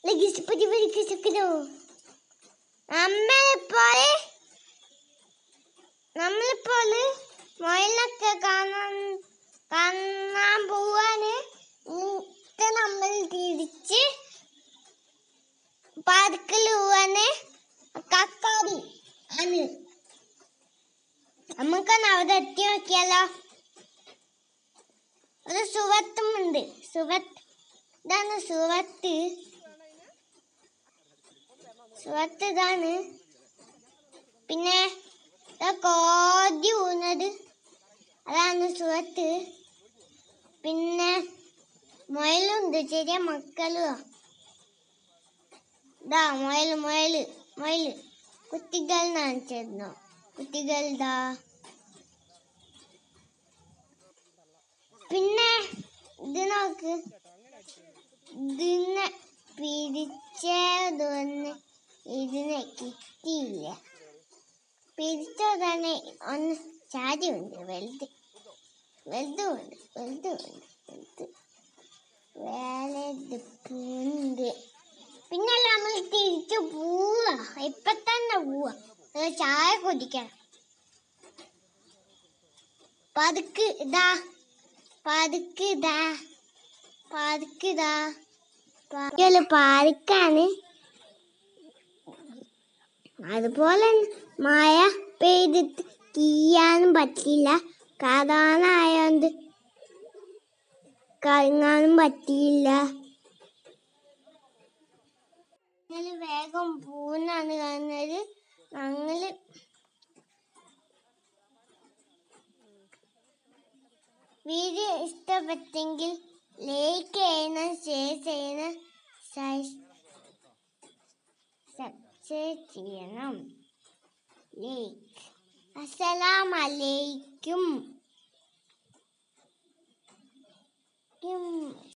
ലഗിസ്പതി പരിക്കോ നമ്മളിപ്പോൾ നമ്മളിപ്പോൾ മുയലൊക്കെ കാണാൻ കാണാൻ പോവാന് എന്നിട്ട് നമ്മൾ തിരിച്ച് പാർക്കിൽ പോവാന് കക്കാടി ആണ് നമുക്കൊന്ന് അവിടെ എത്തി നോക്കിയാലോ ഒരു സുവത്തുമുണ്ട് സുവത്ത് ഇതാണ് സുവത്ത് സുവത്ത് ഇതാണ് പിന്നെ ഇതാ കോതി പോകുന്നത് അതാണ് സുവത്ത് പിന്നെ മുയലുണ്ട് ചെറിയ മക്കളും ഇതാ മുയൽ മുയൽ മുയൽ കുട്ടികൾ കാണിച്ചിരുന്നു കുട്ടികൾ ഇതാ പിന്നെ ഇത് നോക്ക് ഇതിനെ പിടിച്ചതൊന്ന് ഇതിനെ കിട്ടിയില്ല പിടിച്ചതന്നെ ഒന്ന് ചാടിയുണ്ട് വലുത് വലുതുമുണ്ട് വലുതുമുണ്ട് വലുത് വലുതുണ്ട് പിന്നെ നമ്മൾ തിരിച്ചു പോവാ ഇപ്പൊ തന്നെ പോവാ ഒരു ചായ കുടിക്കണം പതുക്ക് ഇതാ പതുക്ക് ഇതാ പതുക്ക് ഇതാ ഒരു പാർക്കാണ് അതുപോലെ മഴ പെയ്തിട്ട് കീയാനും പറ്റില്ല കാതാനായോണ്ട് കറങ്ങാനും പറ്റിയില്ല ഞങ്ങൾ വേഗം പൂന്നാണ് കാണുന്നത് ഞങ്ങള് വീഡിയോ ഇഷ്ടപ്പെട്ടെങ്കിൽ ലൈക്ക് ചെയ്യണം ഷെയർ ചെയ്യണം സബ്സ്ക്രൈബ് ചെയ്യണം ലൈക്ക് അസ്സലാമലൈക്കും